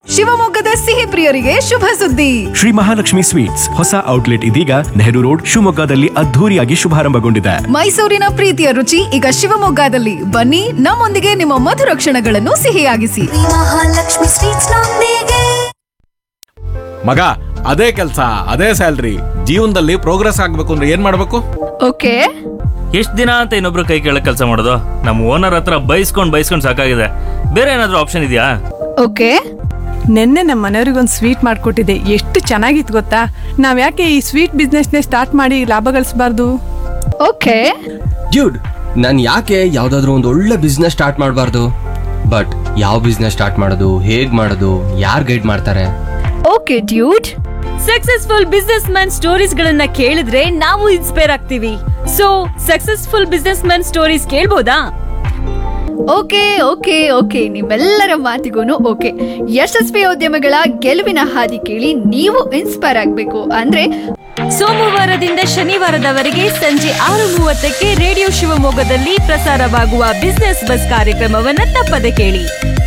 ಶಿವಮೊಗ್ಗದ ಸಿಹಿ ಪ್ರಿಯರಿಗೆ ಶುಭ ಸುದ್ದಿ ಶ್ರೀ ಮಹಾಲಕ್ಷ್ಮಿ ಸ್ವೀಟ್ಸ್ ಹೊಸ ಔಟ್ಲೆಟ್ ಇದೀಗ ನೆಹರು ರೋಡ್ ಶಿವಮೊಗ್ಗದಲ್ಲಿ ಅದ್ಧೂರಿಯಾಗಿ ಶುಭಾರಂಭಗೊಂಡಿದೆ ಮೈಸೂರಿನ ಪ್ರೀತಿಯ ರುಚಿ ಈಗ ಶಿವಮೊಗ್ಗದಲ್ಲಿ ಬನ್ನಿ ನಮ್ಮೊಂದಿಗೆ ನಿಮ್ಮ ಮಧುರ ಕ್ಷಣಗಳನ್ನು ಸಿಹಿಯಾಗಿಸಿ ಮಹಾಲಕ್ಷ್ಮಿ ಸ್ವೀಟ್ಸ್ ನೊಂದಿಗೆ ಮಗ ಅದೇ ಕೆಲಸ ಅದೇ ಸ್ಯಾಲ್ರಿ ಜೀವನದಲ್ಲಿ ಪ್ರೋಗ್ರೆಸ್ ಆಗ್ಬೇಕು ಅಂದ್ರೆ ಏನ್ ಮಾಡ್ಬೇಕು ಓಕೆ ಎಷ್ಟ್ ದಿನ ಅಂತ ಇನ್ನೊಬ್ರು ಕೈ ಕೆಳಗೆ ಕೆಲಸ ಮಾಡೋದು ನಮ್ಮ ಓನರ್ ಹತ್ರ ಬೈಸ್ಕೊಂಡ್ ಬೈಸ್ಕೊಂಡ್ ಸಾಕಾಗಿದೆ ಬೇರೆ ಏನಾದ್ರೂ ಆಪ್ಷನ್ ಇದೆಯಾ ಓಕೆ ನಿನ್ನೆ ನಮ್ಮ ಮನೆಯವ್ರಿಗೊಂದು ಸ್ವೀಟ್ ಮಾಡಿಕೊಟ್ಟಿದ್ದೆ ಎಷ್ಟು ಚೆನ್ನಾಗಿತ್ತು ಗೊತ್ತಾ ನಾವು ಯಾಕೆ ಈ ಸ್ವೀಟ್ ಬಿಸ್ನೆಸ್ನೇ ಸ್ಟಾರ್ಟ್ ಮಾಡಿ ಲಾಭ ಗಳಿಸಬಾರ್ದು ಓಕೆ ಡ್ಯೂಡ್ ನಾನು ಯಾಕೆ ಯಾವುದಾದ್ರೂ ಒಂದು ಒಳ್ಳೆ ಬಿಸ್ನೆಸ್ ಸ್ಟಾರ್ಟ್ ಮಾಡಬಾರ್ದು ಬಟ್ ಯಾವ ಬಿಸ್ನೆಸ್ ಸ್ಟಾರ್ಟ್ ಮಾಡೋದು ಹೇಗೆ ಮಾಡೋದು ಯಾರು ಗೈಡ್ ಮಾಡ್ತಾರೆ okay dude successful businessman stories ಗಳನ್ನ ಕೇಳಿದ್ರೆ ನಾವು ಇನ್ಸ್ಪೈರ್ ಆಗ್ತೀವಿ so successful businessman stories ಕೇಳ್ಬೋದಾ ಓಕೆ ಓಕೆ ಓಕೆ ನಿಮ್ಮೆಲ್ಲರ ಮಾತಿಗೂ ಓಕೆ ಯಶಸ್ವಿ ಉದ್ಯಮಗಳ ಗೆಲುವಿನ ಹಾದಿ ಕೇಳಿ ನೀವು ಇನ್ಸ್ಪೈರ್ ಆಗಬೇಕು ಅಂದ್ರೆ ಸೋಮವಾರದಿಂದ ಶನಿವಾರದವರೆಗೆ ಸಂಜೆ ಆರು ಮೂವತ್ತಕ್ಕೆ ರೇಡಿಯೋ ಶಿವಮೊಗ್ಗದಲ್ಲಿ ಪ್ರಸಾರವಾಗುವ ಬಿಸ್ನೆಸ್ ಬಸ್ ಕಾರ್ಯಕ್ರಮವನ್ನ ತಪ್ಪದೆ ಕೇಳಿ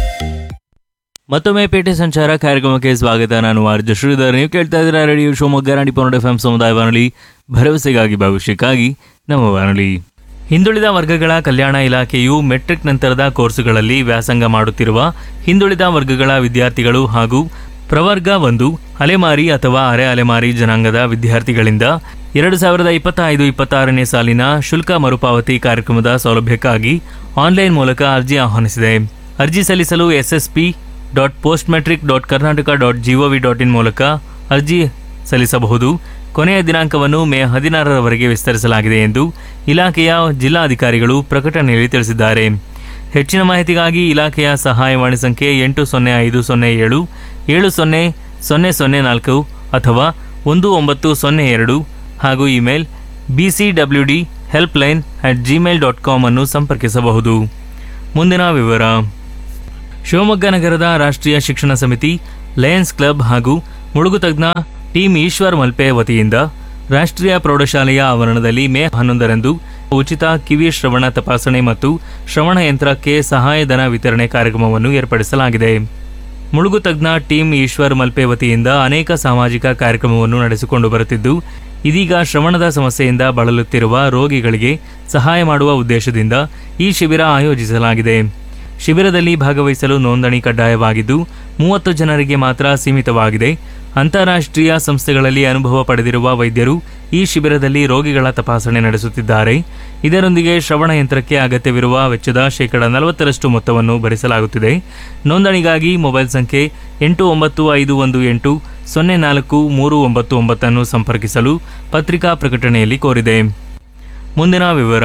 ಮತ್ತೊಮ್ಮೆ ಪೇಟೆ ಸಂಚಾರ ಕಾರ್ಯಕ್ರಮಕ್ಕೆ ಸ್ವಾಗತ ನಾನು ಆರ್ಜ ಶ್ರೀಧರ್ ನೀವು ಕೇಳ್ತಾ ಇದ್ದೀರಾ ರೇಡಿಯೋ ಶಿವಮೊಗ್ಗ ನಾಡಿ ಪನ್ನಡ ಎಫ್ ಸಮುದಾಯ ಬಾನುಲಿ ಭರವಸೆಗಾಗಿ ಭವಿಷ್ಯಕ್ಕಾಗಿ ನಮ್ಮ ಬಾನುಲಿ ಹಿಂದುಳಿದ ವರ್ಗಗಳ ಕಲ್ಯಾಣ ಇಲಾಖೆಯು ಮೆಟ್ರಿಕ್ ನಂತರದ ಕೋರ್ಸುಗಳಲ್ಲಿ ವ್ಯಾಸಂಗ ಮಾಡುತ್ತಿರುವ ಹಿಂದುಳಿದ ವರ್ಗಗಳ ವಿದ್ಯಾರ್ಥಿಗಳು ಹಾಗೂ ಪ್ರವರ್ಗ ಒಂದು ಅಲೆಮಾರಿ ಅಥವಾ ಅರೆ ಅಲೆಮಾರಿ ಜನಾಂಗದ ವಿದ್ಯಾರ್ಥಿಗಳಿಂದ ಎರಡು ಸಾವಿರದ ಇಪ್ಪತ್ತೈದು ಇಪ್ಪತ್ತಾರನೇ ಸಾಲಿನ ಶುಲ್ಕ ಮರುಪಾವತಿ ಕಾರ್ಯಕ್ರಮದ ಸೌಲಭ್ಯಕ್ಕಾಗಿ ಆನ್ಲೈನ್ ಮೂಲಕ ಅರ್ಜಿ ಆಹ್ವಾನಿಸಿದೆ ಅರ್ಜಿ ಸಲ್ಲಿಸಲು SSP dot post matric dot Karnataka dot G O V dot in ಮೂಲಕ ಅರ್ಜಿ ಸಲ್ಲಿಸಬಹುದು ಕೊನೆಯ ದಿನಾಂಕವನ್ನು ಮೇ ಹದಿನಾರರವರೆಗೆ ವಿಸ್ತರಿಸಲಾಗಿದೆ ಎಂದು ಇಲಾಖೆಯ ಜಿಲ್ಲಾಧಿಕಾರಿಗಳು ಪ್ರಕಟಣೆಯಲ್ಲಿ ತಿಳಿಸಿದ್ದಾರೆ ಹೆಚ್ಚಿನ ಮಾಹಿತಿಗಾಗಿ ಇಲಾಖೆಯ ಸಹಾಯವಾಣಿ ಸಂಖ್ಯೆ ಎಂಟು ಸೊನ್ನೆ ಐದು ಸೊನ್ನೆ ಏಳು ಏಳು ಸೊನ್ನೆ ಸೊನ್ನೆ ಸೊನ್ನೆ ನಾಲ್ಕು ಅಥವಾ ಒಂದು ಒಂಬತ್ತು ಸೊನ್ನೆ ಎರಡು ಹಾಗೂ email B C W D helpline at Gmail dot com ಅನ್ನು ಸಂಪರ್ಕಿಸಬಹುದು ಮುಂದಿನ ವಿವರ ಶಿವಮೊಗ್ಗ ನಗರದ ರಾಷ್ಟ್ರೀಯ ಶಿಕ್ಷಣ ಸಮಿತಿ ಲಯನ್ಸ್ ಕ್ಲಬ್ ಹಾಗೂ ಮುಳುಗು ತಜ್ಞ ಟೀಮ್ ಈಶ್ವರ್ ಮಲ್ಪೆ ವತಿಯಿಂದ ರಾಷ್ಟ್ರೀಯ ಪ್ರೌಢಶಾಲೆಯ ಆವರಣದಲ್ಲಿ ಮೇ ಹನ್ನೊಂದರಂದು ಉಚಿತ ಕಿವಿ ಶ್ರವಣ ತಪಾಸಣೆ ಮತ್ತು ಶ್ರವಣ ಯಂತ್ರಕ್ಕೆ ಸಹಾಯಧನ ವಿತರಣೆ ಕಾರ್ಯಕ್ರಮವನ್ನು ಏರ್ಪಡಿಸಲಾಗಿದೆ ಮುಳುಗು ತಜ್ಞ ಟೀಮ್ ಈಶ್ವರ್ ಮಲ್ಪೆ ವತಿಯಿಂದ ಅನೇಕ ಸಾಮಾಜಿಕ ಕಾರ್ಯಕ್ರಮವನ್ನು ನಡೆಸಿಕೊಂಡು ಬರುತ್ತಿದ್ದು ಇದೀಗ ಶ್ರವಣದ ಸಮಸ್ಯೆಯಿಂದ ಬಳಲುತ್ತಿರುವ ರೋಗಿಗಳಿಗೆ ಸಹಾಯ ಮಾಡುವ ಉದ್ದೇಶದಿಂದ ಈ ಶಿಬಿರ ಆಯೋಜಿಸಲಾಗಿದೆ ಶಿಬಿರದಲ್ಲಿ ಭಾಗವಹಿಸಲು ನೋಂದಣಿ ಕಡ್ಡಾಯವಾಗಿದ್ದು ಮೂವತ್ತು ಜನರಿಗೆ ಮಾತ್ರ ಸೀಮಿತವಾಗಿದೆ ಅಂತಾರಾಷ್ಟ್ರೀಯ ಸಂಸ್ಥೆಗಳಲ್ಲಿ ಅನುಭವ ಪಡೆದಿರುವ ವೈದ್ಯರು ಈ ಶಿಬಿರದಲ್ಲಿ ರೋಗಿಗಳ ತಪಾಸಣೆ ನಡೆಸುತ್ತಿದ್ದಾರೆ ಇದರೊಂದಿಗೆ ಶ್ರವಣ ಯಂತ್ರಕ್ಕೆ ಅಗತ್ಯವಿರುವ ವೆಚ್ಚದ ಶೇಕಡ ನಲವತ್ತರಷ್ಟು ಮೊತ್ತವನ್ನು ಭರಿಸಲಾಗುತ್ತಿದೆ ನೋಂದಣಿಗಾಗಿ ಮೊಬೈಲ್ ಸಂಖ್ಯೆ ಎಂಟು ಒಂಬತ್ತು ಐದು ಒಂದು ಎಂಟು ಸೊನ್ನೆ ನಾಲ್ಕು ಮೂರು ಒಂಬತ್ತು ಒಂಬತ್ತನ್ನು ಸಂಪರ್ಕಿಸಲು ಪತ್ರಿಕಾ ಪ್ರಕಟಣೆಯಲ್ಲಿ ಕೋರಿದೆ ಮುಂದಿನ ವಿವರ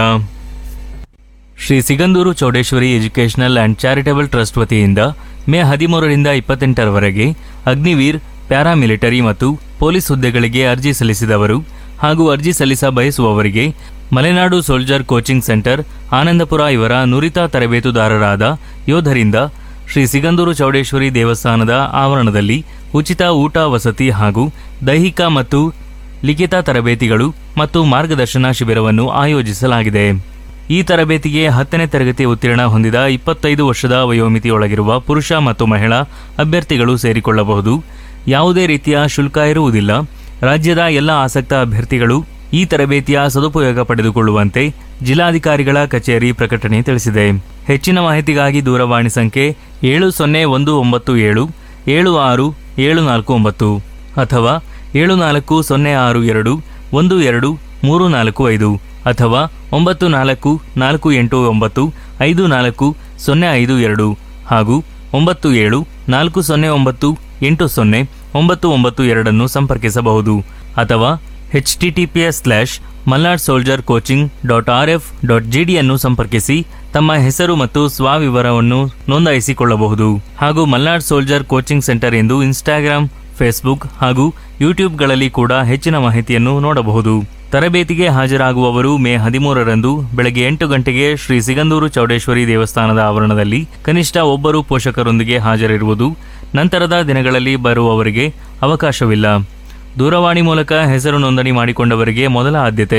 Shri Sigandur Chowdeshwari educational and charitable trust ವತಿಯಿಂದ ಮೇ ಹದಿಮೂರರಿಂದ ಇಪ್ಪತ್ತೆಂಟರವರೆಗೆ ಅಗ್ನಿವೀರ್ ಪ್ಯಾರಾಮಿಲಿಟರಿ ಮತ್ತು ಪೊಲೀಸ್ ಹುದ್ದೆಗಳಿಗೆ ಅರ್ಜಿ ಸಲ್ಲಿಸಿದವರು ಹಾಗೂ ಅರ್ಜಿ ಸಲ್ಲಿಸ ಬಯಸುವವರಿಗೆ Malenadu soldier coaching centre Anandapura ಇವರ ನುರಿತ ತರಬೇತುದಾರರಾದ ಯೋಧರಿಂದ ಶ್ರೀ ಸಿಗಂದೂರು ಚೌಡೇಶ್ವರಿ ದೇವಸ್ಥಾನದ ಆವರಣದಲ್ಲಿ ಉಚಿತ ಊಟ ವಸತಿ ಹಾಗೂ ದೈಹಿಕ ಮತ್ತು ಲಿಖಿತ ತರಬೇತಿಗಳು ಮತ್ತು ಮಾರ್ಗದರ್ಶನ ಶಿಬಿರವನ್ನು ಆಯೋಜಿಸಲಾಗಿದೆ ಈ ತರಬೇತಿಗೆ ಹತ್ತನೇ ತರಗತಿ ಉತ್ತೀರ್ಣ ಹೊಂದಿದ ಇಪ್ಪತ್ತೈದು ವರ್ಷದ ವಯೋಮಿತಿಯೊಳಗಿರುವ ಪುರುಷ ಮತ್ತು ಮಹಿಳಾ ಅಭ್ಯರ್ಥಿಗಳು ಸೇರಿಕೊಳ್ಳಬಹುದು ಯಾವುದೇ ರೀತಿಯ ಶುಲ್ಕ ಇರುವುದಿಲ್ಲ ರಾಜ್ಯದ ಎಲ್ಲ ಆಸಕ್ತ ಅಭ್ಯರ್ಥಿಗಳು ಈ ತರಬೇತಿಯ ಸದುಪಯೋಗ ಪಡೆದುಕೊಳ್ಳುವಂತೆ ಜಿಲ್ಲಾಧಿಕಾರಿಗಳ ಕಚೇರಿ ಪ್ರಕಟಣೆ ತಿಳಿಸಿದೆ ಹೆಚ್ಚಿನ ಮಾಹಿತಿಗಾಗಿ ದೂರವಾಣಿ ಸಂಖ್ಯೆ ಏಳು ಸೊನ್ನೆ ಒಂದು ಒಂಬತ್ತು ಏಳು ಏಳು ಆರು ಏಳು ನಾಲ್ಕು ಒಂಬತ್ತು ಅಥವಾ ಏಳು ನಾಲ್ಕು ಸೊನ್ನೆ ಆರು ಎರಡು ಒಂದು ಎರಡು ಮೂರು ನಾಲ್ಕು ಐದು ಅಥವಾ ಒಂಬತ್ತು ನಾಲ್ಕು ನಾಲ್ಕು ಎಂಟು ಒಂಬತ್ತು ಐದು ನಾಲ್ಕು ಸೊನ್ನೆ ಐದು ಎರಡು ಹಾಗೂ ಒಂಬತ್ತು ಏಳು ನಾಲ್ಕು ಸೊನ್ನೆ ಒಂಬತ್ತು ಎಂಟು ಸೊನ್ನೆ ಒಂಬತ್ತು ಒಂಬತ್ತು ಎರಡನ್ನು ಸಂಪರ್ಕಿಸಬಹುದು ಅಥವಾ H T T P S slash Malnad soldier coaching dot R F dot G ಡಿಯನ್ನು ಸಂಪರ್ಕಿಸಿ ತಮ್ಮ ಹೆಸರು ಮತ್ತು ಸ್ವವಿವರವನ್ನು ನೋಂದಾಯಿಸಿಕೊಳ್ಳಬಹುದು ಹಾಗೂ ಮಲ್ನಾಡ್ ಸೋಲ್ಜರ್ ಕೋಚಿಂಗ್ ಸೆಂಟರ್ ಎಂದು ಇನ್ಸ್ಟಾಗ್ರಾಮ್ ಫೇಸ್ಬುಕ್ ಹಾಗೂ ಯೂಟ್ಯೂಬ್ಗಳಲ್ಲಿ ಕೂಡ ಹೆಚ್ಚಿನ ಮಾಹಿತಿಯನ್ನು ನೋಡಬಹುದು ತರಬೇತಿಗೆ ಹಾಜರಾಗುವವರು ಮೇ ಹದಿಮೂರರಂದು ಬೆಳಗ್ಗೆ ಎಂಟು ಗಂಟೆಗೆ ಶ್ರೀ ಸಿಗಂದೂರು ಚೌಡೇಶ್ವರಿ ದೇವಸ್ಥಾನದ ಆವರಣದಲ್ಲಿ ಕನಿಷ್ಠ ಒಬ್ಬರು ಪೋಷಕರೊಂದಿಗೆ ಹಾಜರಿರುವುದು ನಂತರದ ದಿನಗಳಲ್ಲಿ ಬರುವವರಿಗೆ ಅವಕಾಶವಿಲ್ಲ ದೂರವಾಣಿ ಮೂಲಕ ಹೆಸರು ನೋಂದಣಿ ಮಾಡಿಕೊಂಡವರಿಗೆ ಮೊದಲ ಆದ್ಯತೆ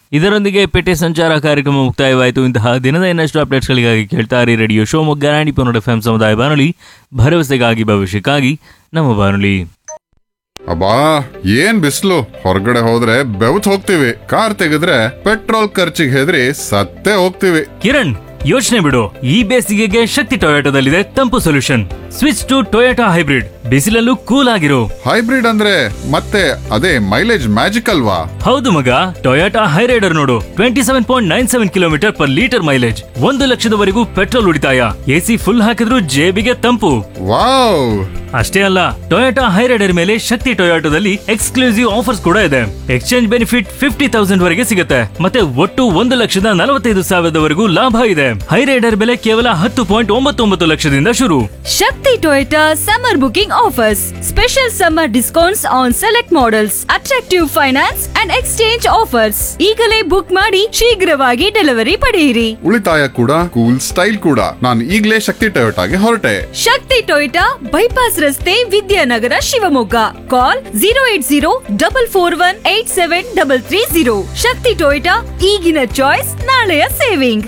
ಇದರೊಂದಿಗೆ ಪೇಟೆ ಸಂಚಾರ ಕಾರ್ಯಕ್ರಮ ಮುಕ್ತಾಯವಾಯಿತು ಇಂತಹ ದಿನದ ಇನ್ನಷ್ಟು ಅಪ್ಡೇಟ್ಸ್ಗಳಿಗಾಗಿ ಕೇಳ್ತಾರೆ ರೇಡಿಯೋ ಶಿವಮೊಗ್ಗ ನಾಡಿ ಪನ್ನಡ ಎಫ್ ಸಮುದಾಯ ಬಾನುಲಿ ಭರವಸೆಗಾಗಿ ಭವಿಷ್ಯಕ್ಕಾಗಿ ನಮ್ಮ ಬಾನುಲಿ ಅಬ್ಬಾ ಏನ್ ಬಿಸಿಲು ಹೊರಗಡೆ ಹೋದ್ರೆ ಬೆವತ್ ಹೋಗ್ತೀವಿ ಕಾರ್ ತೆಗೆದ್ರೆ ಪೆಟ್ರೋಲ್ ಖರ್ಚಿಗೆ ಹೆದರಿ ಸತ್ತೇ ಹೋಗ್ತೀವಿ ಕಿರಣ್ ಯೋಚನೆ ಬಿಡು ಈ ಬೇಸಿಗೆಗೆ ಶಕ್ತಿ ಟೊಯೋಟೋದಲ್ಲಿದೆ ತಂಪು solution switch to Toyota hybrid ಬಿಸಿಲಲ್ಲೂ ಕೂಲ್ ಆಗಿರು ಹೈಬ್ರಿಡ್ ಅಂದ್ರೆ ಮತ್ತೆ ಅದೇ ಮೈಲೇಜ್ ಮ್ಯಾಜಿಕ್ ಅಲ್ವಾ ಹೌದು ಮಗ ಟೊಯೋಟಾ ಹೈರೈಡರ್ ನೋಡು twenty seven point nine seven kilometre per litre mileage ಒಂದು ಲಕ್ಷದವರೆಗೂ ಪೆಟ್ರೋಲ್ ಉಳಿತಾಯ ಎಸಿ ಫುಲ್ ಹಾಕಿದ್ರೂ ಜೇಬಿಗೆ ತಂಪು ವಾವ್ ಅಷ್ಟೇ ಅಲ್ಲ ಟೊಯೋಟಾ ಹೈರೈಡರ್ ಮೇಲೆ ಶಕ್ತಿ ಟೊಯೋಟೋದಲ್ಲಿ ಎಕ್ಸ್ಕ್ಲೂಸಿವ್ ಆಫರ್ಸ್ ಕೂಡ ಇದೆ ಎಕ್ಸ್ಚೇಂಜ್ ಬೆನಿಫಿಟ್ ಫಿಫ್ಟಿ ತೌಸಂಡ್ ವರೆಗೆ ಸಿಗುತ್ತೆ ಮತ್ತೆ ಒಟ್ಟು ಒಂದು ಲಕ್ಷದ ನಲವತ್ತೈದು ಸಾವಿರದವರೆಗೂ ಲಾಭ ಇದೆ ಹೈರೈಡರ್ ಬೆಲೆ ಕೇವಲ ಹತ್ತು ಪಾಯಿಂಟ್ ಒಂಬತ್ತೊಂಬತ್ತು ಲಕ್ಷದಿಂದ ಶುರು Shakti Toyota summer booking offers special summer discounts on select models attractive finance and exchange offers ಈಗಲೇ ಬುಕ್ ಮಾಡಿ ಶೀಘ್ರವಾಗಿ ಡೆಲಿವರಿ ಪಡೆಯಿರಿ ಉಳಿತಾಯ ಕೂಡ ಕೂಲ್ ಸ್ಟೈಲ್ ಕೂಡ ನಾನು ಈಗ್ಲೇ ಶಕ್ತಿ ಟೊಯೋಟಾಗೆ ಹೊರಟೆ ಶಕ್ತಿ ಟೊಯೋಟಾ ಬೈಪಾಸ್ ರಸ್ತೆ Vidyanagara Shivamogga call zero eight zero double four one eight seven double three zero Shakti Toyota ಈಗಿನ ಚಾಯ್ಸ್ ನಾಳೆಯ ಸೇವಿಂಗ್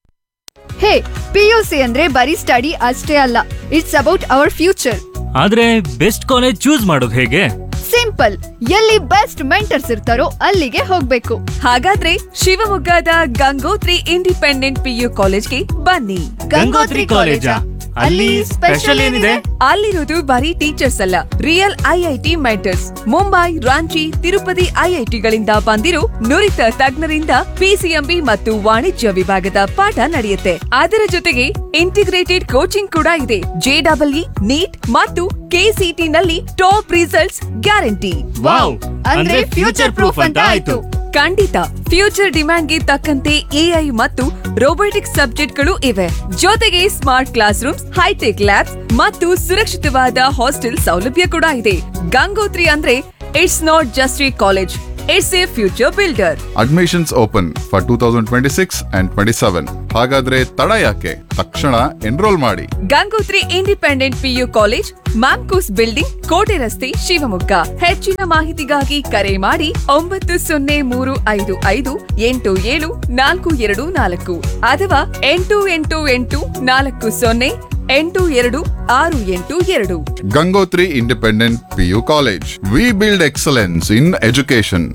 ಹೇ ಪಿಯುಸಿ ಅಂದ್ರೆ ಬರೀ ಸ್ಟಡಿ ಅಷ್ಟೇ ಅಲ್ಲ ಇಟ್ಸ್ ಅಬೌಟ್ ಅವರ್ ಫ್ಯೂಚರ್ ಆದ್ರೆ ಬೆಸ್ಟ್ ಕಾಲೇಜ್ ಚೂಸ್ ಮಾಡೋದು ಹೇಗೆ ಸಿಂಪಲ್ ಎಲ್ಲಿ ಬೆಸ್ಟ್ ಮೆಂಟರ್ಸ್ ಇರ್ತಾರೋ ಅಲ್ಲಿಗೆ ಹೋಗ್ಬೇಕು ಹಾಗಾದ್ರೆ ಶಿವಮೊಗ್ಗದ ಗಂಗೋತ್ರಿ ಇಂಡಿಪೆಂಡೆಂಟ್ ಪಿಯು ಕಾಲೇಜ್ಗೆ ಬನ್ನಿ ಗಂಗೋತ್ರಿ ಕಾಲೇಜಾ? ಅಲ್ಲಿ ಸ್ಪೆಷಲ್ ಏನಿದೆ? ಅಲ್ಲಿರೋದು ಬರೀ ಟೀಚರ್ಸ್ ಅಲ್ಲ real IIT mentors Mumbai Ranchi Tirupati ಐಐಟಿಗಳಿಂದ ಬಂದಿರೋ ನುರಿತ ತಜ್ಞರಿಂದ ಪಿಸಿಎಂಬಿ ಮತ್ತು ವಾಣಿಜ್ಯ ವಿಭಾಗದ ಪಾಠ ನಡೆಯುತ್ತೆ ಅದರ ಜೊತೆಗೆ ಇಂಟಿಗ್ರೇಟೆಡ್ ಕೋಚಿಂಗ್ ಕೂಡ ಇದೆ ಜೆಡಬ್ಲ್ಇ ನೀಟ್ ಮತ್ತು ಕೆಸಿಟಿ ನಲ್ಲಿ ಟಾಪ್ ರಿಸಲ್ಟ್ಸ್ ಗ್ಯಾರಂಟಿ ವಾವ್ ಅಂದ್ರೆ ಫ್ಯೂಚರ್ ಪ್ರೂಫ್ ಅಂತ ಆಯ್ತು ಖಂಡಿತ ಫ್ಯೂಚರ್ ಡಿಮ್ಯಾಂಡ್ಗೆ ತಕ್ಕಂತೆ ಎಐ ಮತ್ತು ರೋಬೋಟಿಕ್ಸ್ ಸಬ್ಜೆಕ್ಟ್ಗಳು ಇವೆ ಜೊತೆಗೆ smart classrooms high tech labs ಮತ್ತು ಸುರಕ್ಷಿತವಾದ ಹಾಸ್ಟೆಲ್ ಸೌಲಭ್ಯ ಕೂಡ ಇದೆ ಗಂಗೋತ್ರಿ ಅಂದ್ರೆ it's not just a college it's a future builder admissions open for two thousand twenty six and twenty seven ಹಾಗಾದ್ರೆ ತಡ ಯಾಕೆ ತಕ್ಷಣ ಎನ್ರೋಲ್ ಮಾಡಿ Gangotri independent PU college Mamcos building ಕೋಟೆ ರಸ್ತೆ ಶಿವಮೊಗ್ಗ ಹೆಚ್ಚಿನ ಮಾಹಿತಿಗಾಗಿ ಕರೆ ಮಾಡಿ ಒಂಬತ್ತು ಸೊನ್ನೆ ಮೂರು ಐದು ಐದು ಎಂಟು ಏಳು ನಾಲ್ಕು ಎರಡು ನಾಲ್ಕು ಅಥವಾ ಎಂಟು ಎಂಟು ಎಂಟು ನಾಲ್ಕು ಸೊನ್ನೆ ಎಂಟು ಎರಡು ಆರು ಎಂಟು ಎರಡು Gangotri independent PU college we build excellence in education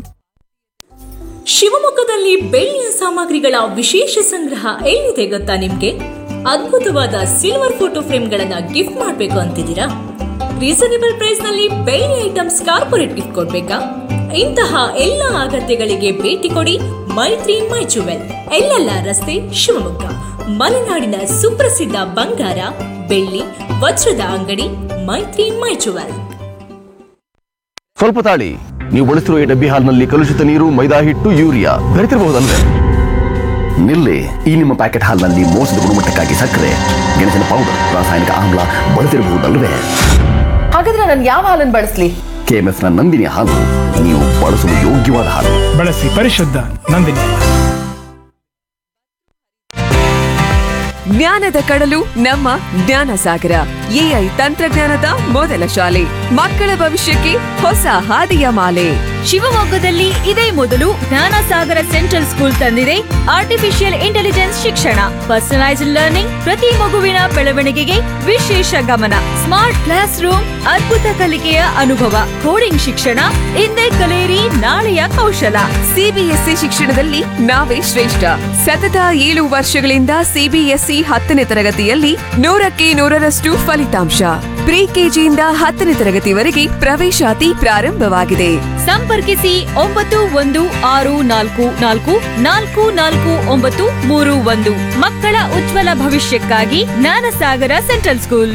ಶಿವಮೊಗ್ಗದಲ್ಲಿ ಬೆಳ್ಳಿಯ ಸಾಮಗ್ರಿಗಳ ವಿಶೇಷ ಸಂಗ್ರಹ ಎಲ್ಲಿದೆ ಗೊತ್ತಾ ನಿಮ್ಗೆ ಅದ್ಭುತವಾದ ಸಿಲ್ವರ್ ಫೋಟೋ ಫ್ರೇಮ್ಗಳನ್ನ ಗಿಫ್ಟ್ ಮಾಡ್ಬೇಕು ಅಂತಿದ್ದೀರಾ ರೀಸನೇಬಲ್ ಪ್ರೈಸ್ ನಲ್ಲಿ ಬೆಳ್ಳಿ ಐಟಮ್ಸ್ ಕಾರ್ಪೊರೇಟ್ ಗಿಫ್ಟ್ ಕೊಡ್ಬೇಕಾ ಇಂತಹ ಎಲ್ಲ ಅಗತ್ಯಗಳಿಗೆ ಭೇಟಿ ಕೊಡಿ ಮೈತ್ರಿ ಮೈ ಜುವೆಲ್ ಎಲ್ಲೆಲ್ಲ ರಸ್ತೆ ಶಿವಮೊಗ್ಗ ಮಲೆನಾಡಿನ ಸುಪ್ರಸಿದ್ಧ ಬಂಗಾರ ಬೆಳ್ಳಿ ವಜ್ರದ ಅಂಗಡಿ ಮೈತ್ರಿ ಮೈ ಜುವೆಲ್ ಸ್ವಲ್ಪ ತಾಳಿ ನೀವು ಬಳಸಿರುವ ಈ ಡಬ್ಬಿ ಹಾಲ್ನಲ್ಲಿ ಕಲುಷಿತ ನೀರು ಮೈದಾ ಹಿಟ್ಟು ಯೂರಿಯಾ ಬೆರೆತಿರಬಹುದಲ್ವೇ ನಿಲ್ಲಿ ಈ ನಿಮ್ಮ ಪ್ಯಾಕೆಟ್ ಹಾಲ್ನಲ್ಲಿ ಮೋಸದ ಗುಣಮಟ್ಟಕ್ಕಾಗಿ ಸಕ್ಕರೆ ಗೆಣಸಿನ ಪೌಡರ್ ರಾಸಾಯನಿಕ ಆಮ್ಲ ಬಳಸಿರಬಹುದಲ್ವೇ ಹಾಗಾದ್ರೆ ನಾನು ಯಾವ ಹಾಲನ್ನು ಬಳಸಲಿ ಕೆಎಂಎಫ್ ನ ನಂದಿನಿ ಹಾಲು ನೀವು ಬಳಸಲು ಯೋಗ್ಯವಾದ ಹಾಲು ಬಳಸಿ ಪರಿಶುದ್ಧ ನಂದಿನಿ ಜ್ಞಾನದ ಕಡಲು ನಮ್ಮ ಜ್ಞಾನ ಸಾಗರ ಎಐ ತಂತ್ರಜ್ಞಾನದ ಮೊದಲ ಶಾಲೆ ಮಕ್ಕಳ ಭವಿಷ್ಯಕ್ಕೆ ಹೊಸ ಹಾದಿಯ ಮಾಲೆ ಶಿವಮೊಗ್ಗದಲ್ಲಿ ಇದೇ ಮೊದಲು ಜ್ಞಾನಸಾಗರ ಸೆಂಟ್ರಲ್ ಸ್ಕೂಲ್ ತಂದಿದೆ ಆರ್ಟಿಫಿಷಿಯಲ್ ಇಂಟೆಲಿಜೆನ್ಸ್ ಶಿಕ್ಷಣ ಪರ್ಸನಲೈಸ್ಡ್ ಲರ್ನಿಂಗ್ ಪ್ರತಿ ಮಗುವಿನ ಬೆಳವಣಿಗೆಗೆ ವಿಶೇಷ ಗಮನ ಸ್ಮಾರ್ಟ್ ಕ್ಲಾಸ್ ರೂಮ್ ಅದ್ಭುತ ಕಲಿಕೆಯ ಅನುಭವ ಕೋಡಿಂಗ್ ಶಿಕ್ಷಣ ಇಂದೇ ಕಲಿಯಿರಿ ನಾಳೆಯ ಕೌಶಲ ಸಿಬಿಎಸ್ಇ ಶಿಕ್ಷಣದಲ್ಲಿ ನಾವೇ ಶ್ರೇಷ್ಠ ಸತತ ಏಳು ವರ್ಷಗಳಿಂದ ಸಿಬಿಎಸ್ಇ ಹತ್ತನೇ ತರಗತಿಯಲ್ಲಿ ನೂರಕ್ಕೆ ನೂರರಷ್ಟು ಫಲಿತಾಂಶ ಪ್ರಿ ಕೆಜಿಯಿಂದ ಹತ್ತನೇ ತರಗತಿವರೆಗೆ ಪ್ರವೇಶಾತಿ ಪ್ರಾರಂಭವಾಗಿದೆ ಸಂಪರ್ಕಿಸಿ ಒಂಬತ್ತು ಒಂದು ಆರು ನಾಲ್ಕು ನಾಲ್ಕು ನಾಲ್ಕು ನಾಲ್ಕು ಒಂಬತ್ತು ಮೂರು ಒಂದು ಮಕ್ಕಳ ಉಜ್ವಲ ಭವಿಷ್ಯಕ್ಕಾಗಿ Jnanasagara central school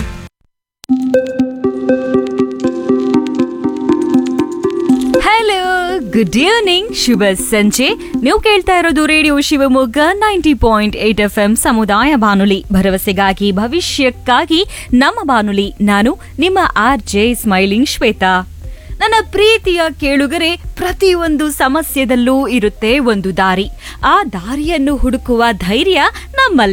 hello good evening ಶುಭ ಸಂಜೆ ನೀವು ಕೇಳ್ತಾ ಇರೋದು radio Shivamogga ninety point eight F M ಸಮುದಾಯ ಬಾನುಲಿ ಭರವಸೆಗಾಗಿ ಭವಿಷ್ಯಕ್ಕಾಗಿ ನಮ್ಮ ಬಾನುಲಿ ನಾನು ನಿಮ್ಮ ಆರ್ ಜೆ ಸ್ಮೈಲಿಂಗ್ ಶ್ವೇತಾ ನನ್ನ ಪ್ರೀತಿಯ ಕೇಳುಗರೆ ಪ್ರತಿಯೊಂದು ಸಮಸ್ಯೆದಲ್ಲೂ ಇರುತ್ತೆ ಒಂದು ದಾರಿ ಆ ದಾರಿಯನ್ನು ಹುಡುಕುವ ಧೈರ್ಯ ನಮ್ಮಲ್ಲಿದೆ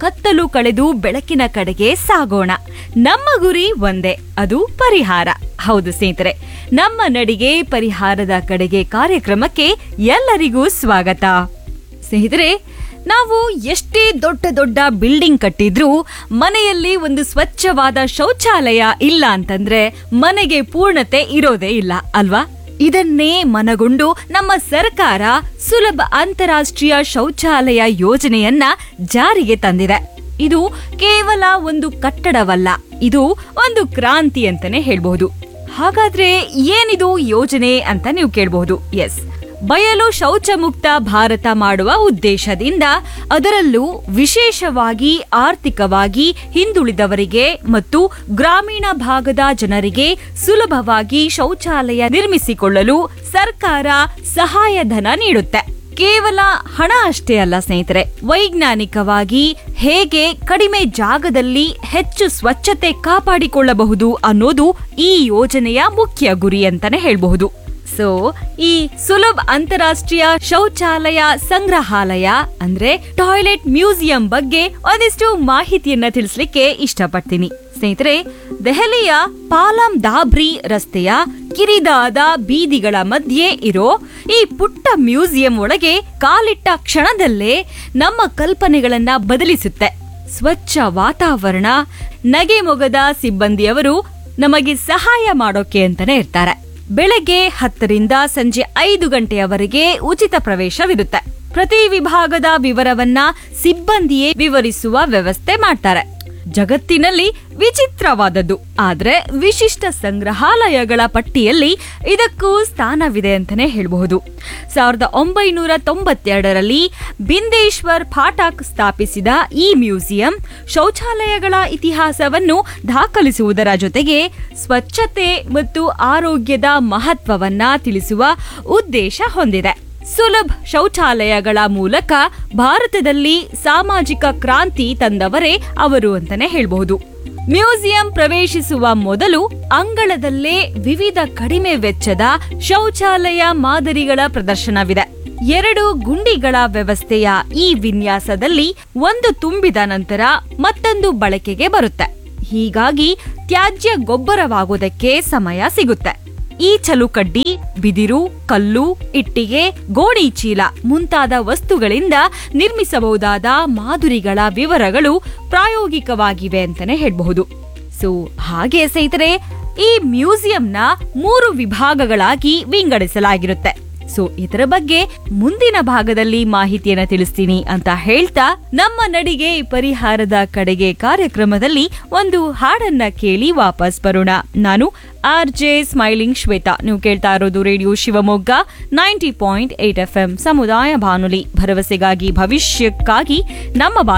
ಕತ್ತಲು ಕಳೆದು ಬೆಳಕಿನ ಕಡೆಗೆ ಸಾಗೋಣ ನಮ್ಮ ಗುರಿ ಒಂದೇ ಅದು ಪರಿಹಾರ ಹೌದು ಸ್ನೇಹಿತರೆ ನಮ್ಮ ನಡಿಗೆ ಪರಿಹಾರದ ಕಡೆಗೆ ಕಾರ್ಯಕ್ರಮಕ್ಕೆ ಎಲ್ಲರಿಗೂ ಸ್ವಾಗತ ಸ್ನೇಹಿತರೆ ನಾವು ಎಷ್ಟೇ ದೊಡ್ಡ ದೊಡ್ಡ ಬಿಲ್ಡಿಂಗ್ ಕಟ್ಟಿದ್ರೂ ಮನೆಯಲ್ಲಿ ಒಂದು ಸ್ವಚ್ಛವಾದ ಶೌಚಾಲಯ ಇಲ್ಲ ಅಂತಂದ್ರೆ ಮನೆಗೆ ಪೂರ್ಣತೆ ಇರೋದೇ ಇಲ್ಲ ಅಲ್ವಾ ಇದನ್ನೇ ಮನಗೊಂಡು ನಮ್ಮ ಸರ್ಕಾರ ಸುಲಭ ಅಂತಾರಾಷ್ಟ್ರೀಯ ಶೌಚಾಲಯ ಯೋಜನೆಯನ್ನ ಜಾರಿಗೆ ತಂದಿದೆ ಇದು ಕೇವಲ ಒಂದು ಕಟ್ಟಡವಲ್ಲ ಇದು ಒಂದು ಕ್ರಾಂತಿ ಅಂತಾನೆ ಹೇಳ್ಬಹುದು ಹಾಗಾದ್ರೆ ಏನಿದು ಯೋಜನೆ ಅಂತ ನೀವು ಕೇಳಬಹುದು ಎಸ್ ಬಯಲು ಶೌಚ ಮುಕ್ತ ಭಾರತ ಮಾಡುವ ಉದ್ದೇಶದಿಂದ ಅದರಲ್ಲೂ ವಿಶೇಷವಾಗಿ ಆರ್ಥಿಕವಾಗಿ ಹಿಂದುಳಿದವರಿಗೆ ಮತ್ತು ಗ್ರಾಮೀಣ ಭಾಗದ ಜನರಿಗೆ ಸುಲಭವಾಗಿ ಶೌಚಾಲಯ ನಿರ್ಮಿಸಿಕೊಳ್ಳಲು ಸರ್ಕಾರ ಸಹಾಯಧನ ನೀಡುತ್ತೆ ಕೇವಲ ಹಣ ಅಷ್ಟೇ ಅಲ್ಲ ಸ್ನೇಹಿತರೆ ವೈಜ್ಞಾನಿಕವಾಗಿ ಹೇಗೆ ಕಡಿಮೆ ಜಾಗದಲ್ಲಿ ಹೆಚ್ಚು ಸ್ವಚ್ಛತೆ ಕಾಪಾಡಿಕೊಳ್ಳಬಹುದು ಅನ್ನೋದು ಈ ಯೋಜನೆಯ ಮುಖ್ಯ ಗುರಿ ಅಂತಾನೆ ಹೇಳ್ಬಹುದು ಸೊ ಈ ಸುಲಭ್ ಅಂತಾರಾಷ್ಟ್ರೀಯ ಶೌಚಾಲಯ ಸಂಗ್ರಹಾಲಯ ಅಂದ್ರೆ ಟಾಯ್ಲೆಟ್ ಮ್ಯೂಸಿಯಂ ಬಗ್ಗೆ ಒಂದಿಷ್ಟು ಮಾಹಿತಿಯನ್ನ ತಿಳಿಸ್ಲಿಕ್ಕೆ ಇಷ್ಟಪಡ್ತೀನಿ ಸ್ನೇಹಿತರೆ ದೆಹಲಿಯ ಪಾಲಂ ದಾಬ್ರಿ ರಸ್ತೆಯ ಕಿರಿದಾದ ಬೀದಿಗಳ ಮಧ್ಯೆ ಇರೋ ಈ ಪುಟ್ಟ ಮ್ಯೂಸಿಯಂ ಒಳಗೆ ಕಾಲಿಟ್ಟ ಕ್ಷಣದಲ್ಲೇ ನಮ್ಮ ಕಲ್ಪನೆಗಳನ್ನ ಬದಲಿಸುತ್ತೆ ಸ್ವಚ್ಛ ವಾತಾವರಣ ನಗೆ ಮೊಗದ ಸಿಬ್ಬಂದಿಯವರು ನಮಗೆ ಸಹಾಯ ಮಾಡೋಕೆ ಅಂತಾನೆ ಇರ್ತಾರೆ ಬೆಳಗ್ಗೆ ಹತ್ತರಿಂದ ಸಂಜೆ ಐದು ಗಂಟೆಯವರೆಗೆ ಉಚಿತ ಪ್ರವೇಶವಿರುತ್ತೆ ಪ್ರತಿ ವಿಭಾಗದ ವಿವರವನ್ನ ಸಿಬ್ಬಂದಿಯೇ ವಿವರಿಸುವ ವ್ಯವಸ್ಥೆ ಮಾಡ್ತಾರೆ ಜಗತ್ತಿನಲ್ಲಿ ವಿಚಿತ್ರವಾದದ್ದು ಆದ್ರೆ ವಿಶಿಷ್ಟ ಸಂಗ್ರಹಾಲಯಗಳ ಪಟ್ಟಿಯಲ್ಲಿ ಇದಕ್ಕೂ ಸ್ಥಾನವಿದೆ ಅಂತಾನೆ ಹೇಳಬಹುದು ಸಾವಿರದ ಒಂಬೈನೂರ ತೊಂಬತ್ತೆರಡರಲ್ಲಿ ಬಿಂದೇಶ್ವರ್ ಫಾಟಾಕ್ ಸ್ಥಾಪಿಸಿದ ಈ ಮ್ಯೂಸಿಯಂ ಶೌಚಾಲಯಗಳ ಇತಿಹಾಸವನ್ನು ದಾಖಲಿಸುವುದರ ಜೊತೆಗೆ ಸ್ವಚ್ಛತೆ ಮತ್ತು ಆರೋಗ್ಯದ ಮಹತ್ವವನ್ನ ತಿಳಿಸುವ ಉದ್ದೇಶ ಹೊಂದಿದೆ ಸುಲಭ್ ಶೌಚಾಲಯಗಳ ಮೂಲಕ ಭಾರತದಲ್ಲಿ ಸಾಮಾಜಿಕ ಕ್ರಾಂತಿ ತಂದವರೇ ಅವರು ಅಂತಾನೆ ಹೇಳ್ಬಹುದು ಮ್ಯೂಸಿಯಂ ಪ್ರವೇಶಿಸುವ ಮೊದಲು ಅಂಗಳದಲ್ಲೇ ವಿವಿಧ ಕಡಿಮೆ ವೆಚ್ಚದ ಶೌಚಾಲಯ ಮಾದರಿಗಳ ಪ್ರದರ್ಶನವಿದೆ ಎರಡು ಗುಂಡಿಗಳ ವ್ಯವಸ್ಥೆಯ ಈ ವಿನ್ಯಾಸದಲ್ಲಿ ಒಂದು ತುಂಬಿದ ನಂತರ ಮತ್ತೊಂದು ಬಳಕೆಗೆ ಬರುತ್ತೆ ಹೀಗಾಗಿ ತ್ಯಾಜ್ಯ ಗೊಬ್ಬರವಾಗುವುದಕ್ಕೆ ಸಮಯ ಸಿಗುತ್ತೆ ಈ ಚಲುಕಡ್ಡಿ ಬಿದಿರು ಕಲ್ಲು ಇಟ್ಟಿಗೆ ಗೋಣಿ ಚೀಲ ಮುಂತಾದ ವಸ್ತುಗಳಿಂದ ನಿರ್ಮಿಸಬಹುದಾದ ಮಾಧುರಿಗಳ ವಿವರಗಳು ಪ್ರಾಯೋಗಿಕವಾಗಿವೆ ಅಂತಾನೆ ಹೇಳಬಹುದು ಸೊ ಹಾಗೆ ಸ್ನೇಹಿತರೆ ಈ ಮ್ಯೂಸಿಯಂನ ಮೂರು ವಿಭಾಗಗಳಾಗಿ ವಿಂಗಡಿಸಲಾಗಿರುತ್ತೆ ಸೊ ಇದರ ಬಗ್ಗೆ ಮುಂದಿನ ಭಾಗದಲ್ಲಿ ಮಾಹಿತಿಯನ್ನ ತಿಳಿಸ್ತೀನಿ ಅಂತ ಹೇಳ್ತಾ ನಮ್ಮ ನಡಿಗೆ ಪರಿಹಾರದ ಕಡೆಗೆ ಕಾರ್ಯಕ್ರಮದಲ್ಲಿ ಒಂದು ಹಾಡನ್ನ ಕೇಳಿ ವಾಪಸ್ ಬರೋಣ ನಾನು ಆರ್ ಜೆ ಸ್ಮೈಲಿಂಗ್ ಶ್ವೇತಾ ನೀವು ಕೇಳ್ತಾ ಇರೋದು radio Shivamogga ninety point eight F M ಸಮುದಾಯ ಬಾನುಲಿ ಭರವಸೆಗಾಗಿ ಭವಿಷ್ಯಕ್ಕಾಗಿ ನಮ್ಮ ಬಾ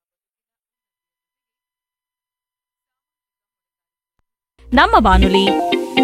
ನಮ್ಮ ಬಾನುಲಿ